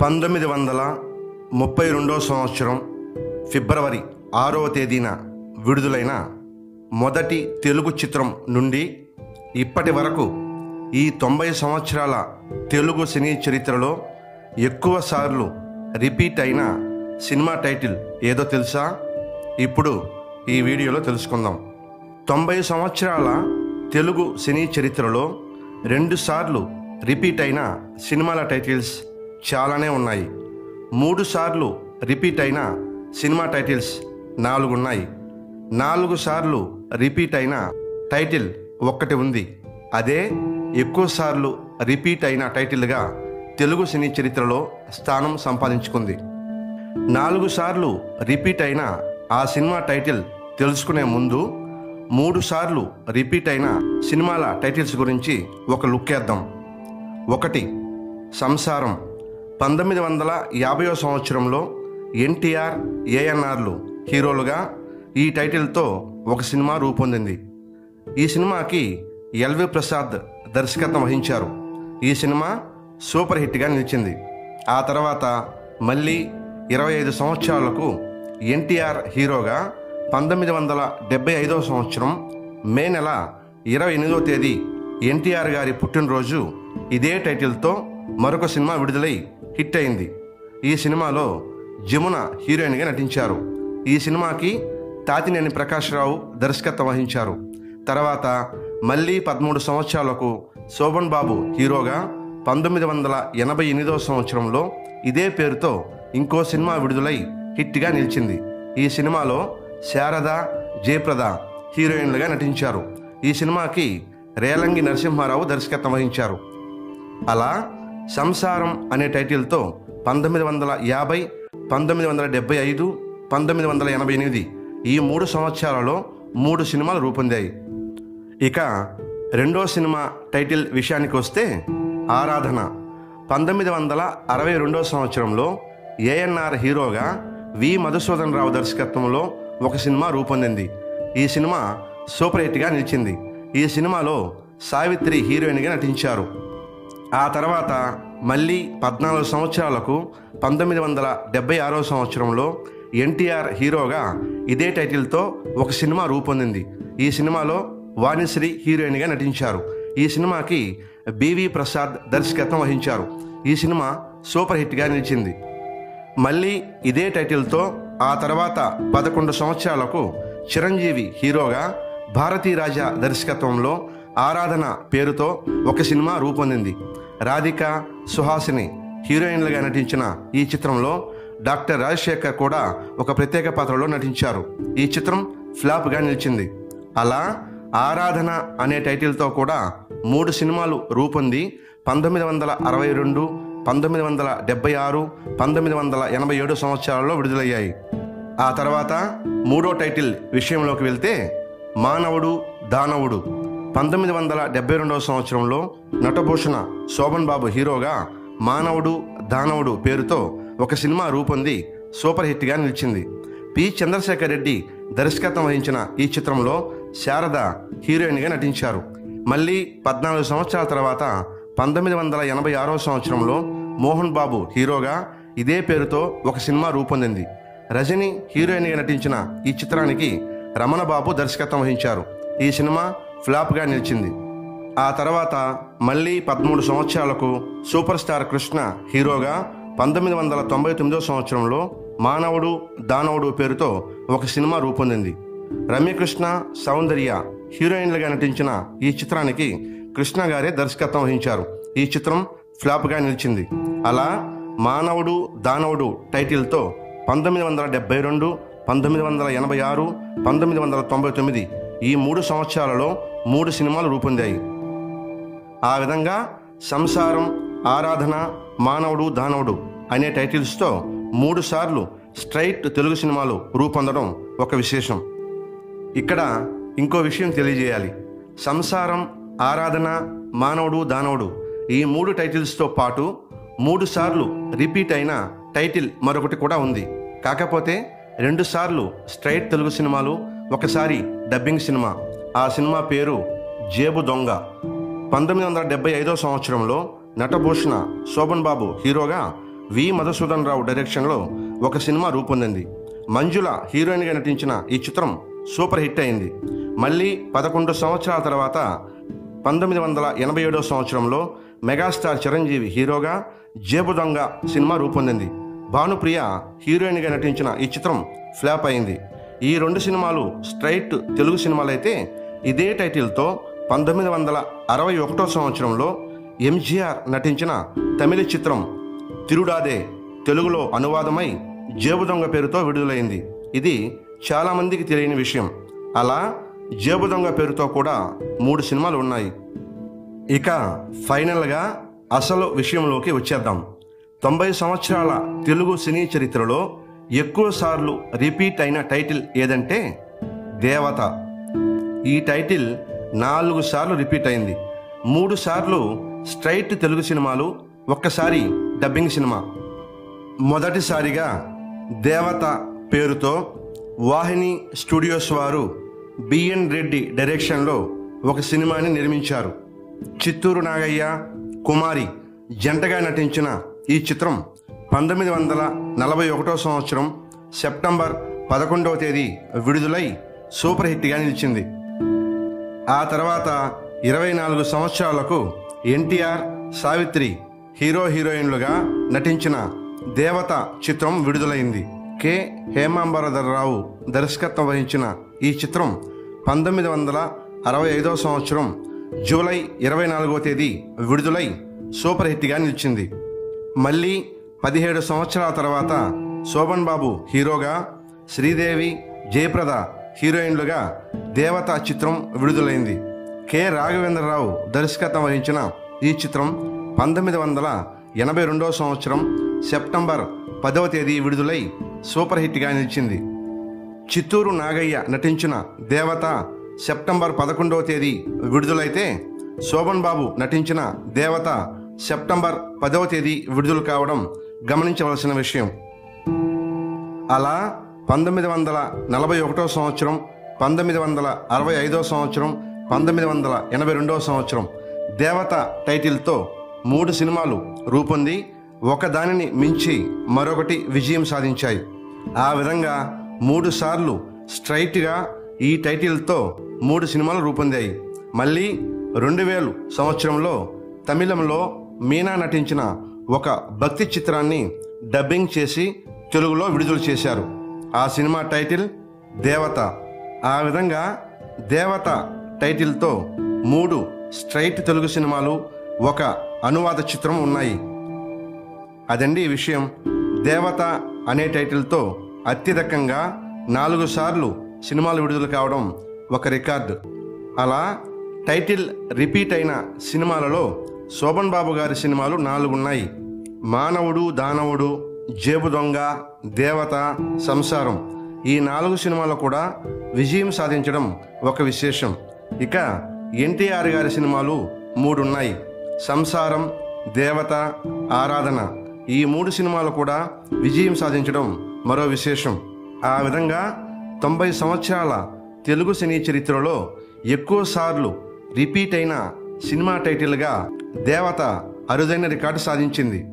పంతొమ్మిది వందల ముప్పై రెండో సంవత్సరం ఫిబ్రవరి ఆరవ తేదీన విడుదలైన మొదటి తెలుగు చిత్రం నుండి ఇప్పటి వరకు ఈ తొంభై సంవత్సరాల తెలుగు సినీ చరిత్రలో ఎక్కువ సార్లు రిపీట్ అయిన సినిమా టైటిల్ ఏదో తెలుసా ఇప్పుడు ఈ వీడియోలో తెలుసుకుందాం తొంభై సంవత్సరాల తెలుగు సినీ చరిత్రలో రెండుసార్లు రిపీట్ అయిన సినిమాల టైటిల్స్ చాలానే ఉన్నాయి మూడు సార్లు రిపీట్ అయిన సినిమా టైటిల్స్ నాలుగు ఉన్నాయి నాలుగు సార్లు రిపీట్ అయిన టైటిల్ ఒక్కటి ఉంది అదే ఎక్కువ సార్లు రిపీట్ అయిన టైటిల్గా తెలుగు సినీ చరిత్రలో స్థానం సంపాదించుకుంది నాలుగు సార్లు రిపీట్ అయిన ఆ సినిమా టైటిల్ తెలుసుకునే ముందు మూడు సార్లు రిపీట్ అయిన సినిమాల టైటిల్స్ గురించి ఒక లుక్ వేద్దాం ఒకటి సంసారం పంతొమ్మిది వందల యాభైవ సంవత్సరంలో ఎన్టీఆర్ ఏఎన్ఆర్లు హీరోలుగా ఈ టైటిల్తో ఒక సినిమా రూపొందింది ఈ సినిమాకి ఎల్వి ప్రసాద్ దర్శకత్వం వహించారు ఈ సినిమా సూపర్ హిట్గా నిలిచింది ఆ తర్వాత మళ్ళీ ఇరవై ఐదు సంవత్సరాలకు ఎన్టీఆర్ హీరోగా పంతొమ్మిది వందల డెబ్బై ఐదవ సంవత్సరం మే నెల ఇరవై ఎనిమిదవ తేదీ ఎన్టీఆర్ గారి పుట్టినరోజు ఇదే టైటిల్తో మరొక సినిమా విడుదలై హిట్ అయింది ఈ సినిమాలో జమున హీరోయిన్గా నటించారు ఈ సినిమాకి తాతినేని ప్రకాశ్రావు దర్శకత్వం వహించారు తర్వాత మళ్ళీ పదమూడు సంవత్సరాలకు శోభన్ బాబు హీరోగా పంతొమ్మిది వందల ఎనభై ఎనిమిదవ సంవత్సరంలో ఇదే పేరుతో ఇంకో సినిమా విడుదలై హిట్గా నిలిచింది ఈ సినిమాలో శారద జయప్రద హీరోయిన్లుగా నటించారు ఈ సినిమాకి రేలంగి నరసింహారావు దర్శకత్వం వహించారు అలా సంసారం అనే టైటిల్తో పంతొమ్మిది వందల యాభై పంతొమ్మిది వందల డెబ్బై ఐదు పంతొమ్మిది వందల ఎనభై ఎనిమిది ఈ మూడు సంవత్సరాలలో మూడు సినిమాలు రూపొందాయి ఇక రెండో సినిమా టైటిల్ విషయానికి వస్తే ఆరాధన పంతొమ్మిది వందల అరవై రెండో సంవత్సరంలో ఏఎన్ఆర్ హీరోగా వి మధుసూదన్ రావు దర్శకత్వంలో ఒక సినిమా రూపొందింది ఈ సినిమా సూపర్ హిట్గా నిలిచింది ఈ సినిమాలో సావిత్రి హీరోయిన్గా నటించారు ఆ తర్వాత మళ్ళీ పద్నాలుగు సంవత్సరాలకు పంతొమ్మిది వందల డెబ్బై ఆరో సంవత్సరంలో ఎన్టీఆర్ హీరోగా ఇదే టైటిల్తో ఒక సినిమా రూపొందింది ఈ సినిమాలో వాణిశ్రీ హీరోయిన్గా నటించారు ఈ సినిమాకి బివి ప్రసాద్ దర్శకత్వం వహించారు ఈ సినిమా సూపర్ హిట్గా నిలిచింది మళ్ళీ ఇదే టైటిల్తో ఆ తర్వాత పదకొండు సంవత్సరాలకు చిరంజీవి హీరోగా భారతీ రాజా దర్శకత్వంలో ఆరాధన పేరుతో ఒక సినిమా రూపొందింది రాధిక సుహాసిని హీరోయిన్లుగా నటించిన ఈ చిత్రంలో డాక్టర్ రాజశేఖర్ కూడా ఒక ప్రత్యేక పాత్రలో నటించారు ఈ చిత్రం ఫ్లాప్గా నిలిచింది అలా ఆరాధన అనే టైటిల్తో కూడా మూడు సినిమాలు రూపొంది పంతొమ్మిది వందల అరవై రెండు పంతొమ్మిది వందల డెబ్బై ఆరు పంతొమ్మిది వందల ఎనభై ఏడు సంవత్సరాల్లో విడుదలయ్యాయి ఆ తర్వాత మూడో టైటిల్ విషయంలోకి వెళ్తే మానవుడు దానవుడు పంతొమ్మిది వందల డెబ్బై రెండవ సంవత్సరంలో నటభూషణ శోభన్ బాబు హీరోగా మానవుడు దానవుడు పేరుతో ఒక సినిమా రూపొంది సూపర్ హిట్గా నిలిచింది పి చంద్రశేఖర్ రెడ్డి దర్శకత్వం వహించిన ఈ చిత్రంలో శారద హీరోయిన్గా నటించారు మళ్ళీ పద్నాలుగు సంవత్సరాల తర్వాత పంతొమ్మిది వందల ఎనభై ఆరో సంవత్సరంలో మోహన్ బాబు హీరోగా ఇదే పేరుతో ఒక సినిమా రూపొందింది రజని హీరోయిన్గా నటించిన ఈ చిత్రానికి రమణ బాబు దర్శకత్వం వహించారు ఈ సినిమా ఫ్లాప్గా నిలిచింది ఆ తర్వాత మళ్ళీ పదమూడు సంవత్సరాలకు సూపర్ స్టార్ కృష్ణ హీరోగా పంతొమ్మిది వందల తొంభై తొమ్మిదో సంవత్సరంలో మానవుడు దానవుడు పేరుతో ఒక సినిమా రూపొందింది రమ్యకృష్ణ సౌందర్య హీరోయిన్లుగా నటించిన ఈ చిత్రానికి కృష్ణ గారే దర్శకత్వం వహించారు ఈ చిత్రం ఫ్లాప్గా నిలిచింది అలా మానవుడు దానవుడు టైటిల్తో పంతొమ్మిది వందల డెబ్బై రెండు పంతొమ్మిది వందల ఎనభై ఆరు పంతొమ్మిది వందల తొంభై తొమ్మిది ఈ మూడు సంవత్సరాలలో మూడు సినిమాలు రూపొందాయి ఆ విధంగా సంసారం ఆరాధన మానవుడు దానవుడు అనే టైటిల్స్తో మూడు సార్లు స్ట్రైట్ తెలుగు సినిమాలు రూపొందడం ఒక విశేషం ఇక్కడ ఇంకో విషయం తెలియజేయాలి సంసారం ఆరాధన మానవుడు దానవుడు ఈ మూడు టైటిల్స్తో పాటు మూడు సార్లు రిపీట్ అయిన టైటిల్ మరొకటి కూడా ఉంది కాకపోతే రెండు సార్లు స్ట్రైట్ తెలుగు సినిమాలు ఒకసారి డబ్బింగ్ సినిమా ఆ సినిమా పేరు జేబు దొంగ పంతొమ్మిది వందల డెబ్బై ఐదో సంవత్సరంలో నటభూషణ శోభన్ బాబు హీరోగా వి మధుసూదన్ రావు డైరెక్షన్లో ఒక సినిమా రూపొందింది మంజుల హీరోయిన్గా నటించిన ఈ చిత్రం సూపర్ హిట్ అయింది మళ్ళీ పదకొండు సంవత్సరాల తర్వాత పంతొమ్మిది వందల ఎనభై ఏడో సంవత్సరంలో మెగాస్టార్ చిరంజీవి హీరోగా జేబు దొంగ సినిమా రూపొందింది భానుప్రియ హీరోయిన్గా నటించిన ఈ చిత్రం ఫ్లాప్ అయింది ఈ రెండు సినిమాలు స్ట్రైట్ తెలుగు సినిమాలైతే ఇదే టైటిల్తో పంతొమ్మిది వందల అరవై ఒకటో సంవత్సరంలో ఎంజీఆర్ నటించిన తమిళ చిత్రం తిరుడాదే తెలుగులో అనువాదమై జేబు దొంగ పేరుతో విడుదలైంది ఇది చాలామందికి తెలియని విషయం అలా జేబు దొంగ పేరుతో కూడా మూడు సినిమాలు ఉన్నాయి ఇక ఫైనల్గా అసలు విషయంలోకి వచ్చేద్దాం తొంభై సంవత్సరాల తెలుగు సినీ చరిత్రలో ఎక్కువ సార్లు రిపీట్ అయిన టైటిల్ ఏదంటే దేవత ఈ టైటిల్ నాలుగు సార్లు రిపీట్ అయింది మూడు సార్లు స్ట్రైట్ తెలుగు సినిమాలు ఒక్కసారి డబ్బింగ్ సినిమా మొదటిసారిగా దేవత పేరుతో వాహిని స్టూడియోస్ వారు బిఎన్ రెడ్డి డైరెక్షన్లో ఒక సినిమాని నిర్మించారు చిత్తూరు నాగయ్య కుమారి జంటగా నటించిన ఈ చిత్రం పంతొమ్మిది వందల నలభై ఒకటో సంవత్సరం సెప్టెంబర్ పదకొండవ తేదీ విడుదలై సూపర్ హిట్గా నిలిచింది ఆ తర్వాత ఇరవై నాలుగు సంవత్సరాలకు ఎన్టీఆర్ సావిత్రి హీరో హీరోయిన్లుగా నటించిన దేవత చిత్రం విడుదలైంది కె హేమాంబరధరరావు దర్శకత్వం వహించిన ఈ చిత్రం పంతొమ్మిది వందల అరవై ఐదవ సంవత్సరం జూలై ఇరవై నాలుగవ తేదీ విడుదలై సూపర్ హిట్గా నిలిచింది మళ్ళీ పదిహేడు సంవత్సరాల తర్వాత శోభన్ బాబు హీరోగా శ్రీదేవి జయప్రద హీరోయిన్లుగా దేవత చిత్రం విడుదలైంది కె రాఘవేంద్రరావు దర్శకత్వం వహించిన ఈ చిత్రం పంతొమ్మిది వందల ఎనభై రెండవ సంవత్సరం సెప్టెంబర్ పదవ తేదీ విడుదలై సూపర్ హిట్గా నిలిచింది చిత్తూరు నాగయ్య నటించిన దేవత సెప్టెంబర్ పదకొండవ తేదీ విడుదలైతే శోభన్ బాబు నటించిన దేవత సెప్టెంబర్ పదవ తేదీ విడుదల కావడం గమనించవలసిన విషయం అలా పంతొమ్మిది వందల నలభై ఒకటో సంవత్సరం పంతొమ్మిది వందల అరవై ఐదో సంవత్సరం పంతొమ్మిది వందల ఎనభై రెండవ సంవత్సరం దేవత టైటిల్తో మూడు సినిమాలు రూపొంది ఒకదానిని మించి మరొకటి విజయం సాధించాయి ఆ విధంగా మూడు సార్లు స్ట్రైట్గా ఈ టైటిల్తో మూడు సినిమాలు రూపొందాయి మళ్ళీ రెండు వేలు సంవత్సరంలో తమిళంలో మీనా నటించిన ఒక భక్తి చిత్రాన్ని డబ్బింగ్ చేసి తెలుగులో విడుదల చేశారు ఆ సినిమా టైటిల్ దేవత ఆ విధంగా దేవత టైటిల్తో మూడు స్ట్రైట్ తెలుగు సినిమాలు ఒక అనువాద చిత్రం ఉన్నాయి అదండి ఈ విషయం దేవత అనే టైటిల్తో అత్యధికంగా నాలుగు సార్లు సినిమాలు విడుదల కావడం ఒక రికార్డు అలా టైటిల్ రిపీట్ అయిన సినిమాలలో శోభన్ బాబు గారి సినిమాలు నాలుగు ఉన్నాయి మానవుడు దానవుడు జేబు దొంగ దేవత సంసారం ఈ నాలుగు సినిమాలు కూడా విజయం సాధించడం ఒక విశేషం ఇక ఎన్టీఆర్ గారి సినిమాలు మూడున్నాయి సంసారం దేవత ఆరాధన ఈ మూడు సినిమాలు కూడా విజయం సాధించడం మరో విశేషం ఆ విధంగా తొంభై సంవత్సరాల తెలుగు సినీ చరిత్రలో ఎక్కువ సార్లు రిపీట్ అయిన సినిమా టైటిల్గా దేవత అరుదైన రికార్డు సాధించింది